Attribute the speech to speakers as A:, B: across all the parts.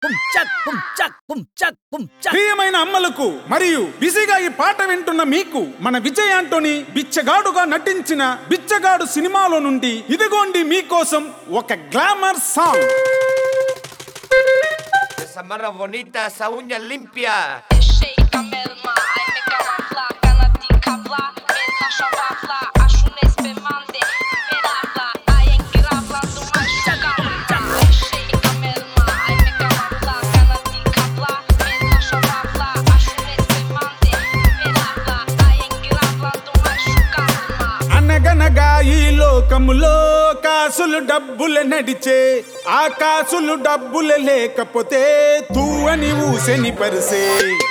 A: పుంచక్ పుంచక్ పుంచక్ పుంచక్
B: ప్రియమైన అమ్మలకు మరియు బిజీగా ఈ పాట వింటున్న మీకు మన విజయ్ ఆంటోనీ బిచ్చగాడుగా నటించిన బిచ్చగాడు సినిమాలో నుండి ఇదిగోండి మీకోసం ఒక glamour song
C: Esa marra bonita, esa uña limpia.
D: Shake a melma, ai me camufla, cana de cabla, me na chavafla, acho nesse mande, me lavla, ai engravla do machuca. Shake a melma, ai me camufla, cana de cabla, me na chavafla, acho nesse mande, me lavla, ai engravla do machuca.
B: అనగనగా ఈ లోకములో కాసులు డబ్బులు నడిచే ఆ కాసులు డబ్బులు లేకపోతే తూ అని ఊసెని పరిసే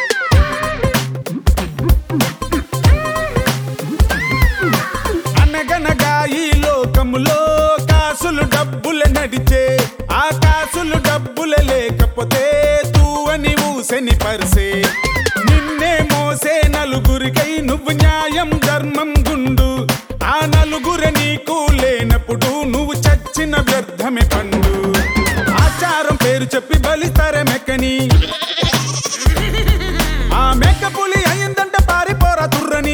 B: అనగనగా ఈ లోకములో కాసులు డబ్బులు నడిచే ఆ కాసులు డబ్బులు లేకపోతే తూ అని ఊసెని పరిసే నిన్నే మోసే నలుగురికై నువ్వు న్యాయం ధర్మం గుండు ఆ నలుగురు నీకు లేనప్పుడు నువ్వు చచ్చిన వ్యర్థమే పండు ఆచారం పేరు చెప్పి బలిస్తారే మెక్కని ఆ మెక్క పులి అయిందంటే పారిపోరా తుర్రని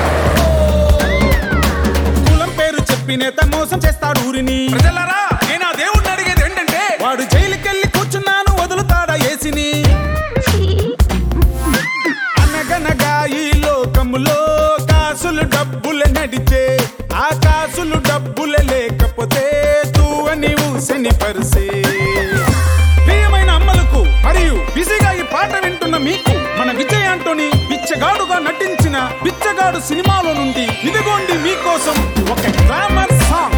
B: కులం పేరు చెప్పి నేత మోసం చేస్తాడు ఊరిని ప్రజలరా నేను ఆ దేవుడిని అడిగేది ఏంటంటే వాడు జైలుకెళ్ళి కూర్చున్నాను వదులుతాడా ఏసిని అనగనగా ఈ లోకములో కాసులు డబ్బులు నడిచే ఆ కాసులు డబ్బులు లేకపోతే తూ అని ఊసని పరిసే ప్రియమైన అమ్మలకు మరియు బిజీగా ఈ పాట వింటున్న మీకు మన విజయ్ ఆంటోని బిచ్చగాడుగా నటించిన బిచ్చగాడు సినిమాలో నుండి ఇదిగోండి మీకోసం ఒక గ్లామర్ సాంగ్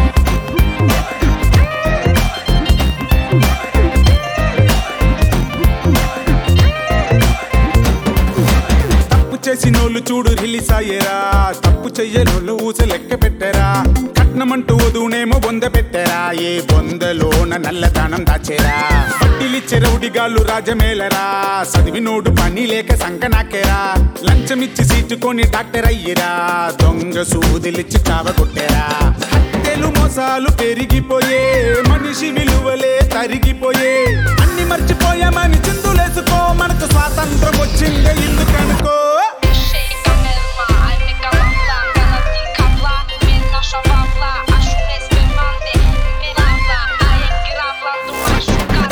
B: తప్పు చేసినోళ్ళు చూడు రిలీజ్ అయ్యేరా తప్పు చెయ్యనోళ్ళు ఊస లెక్క పెట్టరా కట్నమంటూ వధువునేమో బొంద పెట్టరా ఏ బొందలోన నల్లదానం దాచేరా పట్టిలిచ్చే రౌడిగాళ్ళు రాజమేలరా చదివినోడు పని లేక సంకనాకేరా లంచమిచ్చి సీటుకొని డాక్టర్ అయ్యిరా దొంగ సూదిలిచ్చి చావగొట్టేరా హత్యలు మోసాలు పెరిగిపోయే మనిషి విలువలే తరిగిపోయే అన్ని మర్చిపోయామని చిందులేసుకో మనకు స్వాతంత్రం వచ్చిందే ఎందుకనుకో
D: Shake a melma, ai me camufla, cana de cabla, me na chavafla, acho nesse mande, me lavla, ai engravla do machuca.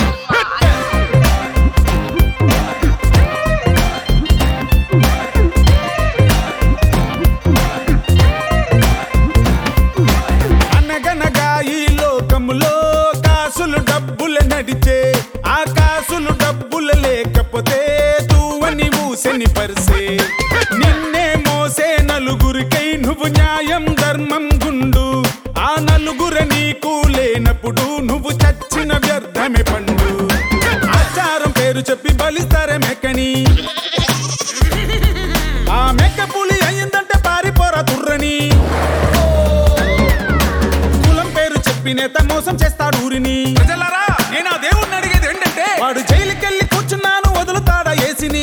B: అనగనగా ఈ లోకములో కాసులు డబ్బులు నడిచే ఆ కాసులు డబ్బులు లేకపోతే తూవని ఊసెని పరిసే నిన్నే మోసే నలుగురికై నువ్వు న్యాయం ధర్మం గుండు ఆ నలుగురు నీకు లేనప్పుడు నువ్వు చచ్చిన వ్యర్థమే పండు ఆచారం పేరు చెప్పి బలిస్తారే మెక్కని ఆ మెక్క పులి అయిందంటే పారిపోరా తుర్రని కులం పేరు చెప్పి నేత మోసం చేస్తాడు ఊరిని ప్రజలరా నేను ఆ దేవుడిని అడిగేది ఏంటంటే వాడు జైలుకెళ్ళి కూర్చున్నాను వదులుతాడా ఏసిని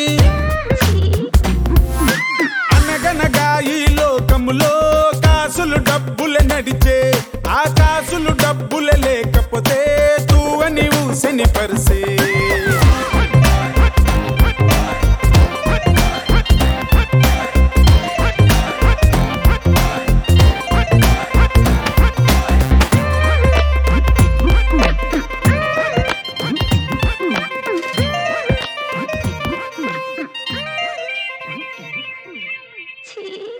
B: అనగనగా ఈ లోకములో కాసులు డబ్బులు నడిచే ఆ కాసులు డబ్బులు లేకపోతే తూ అని ఊసని పరిసే
E: ఛీ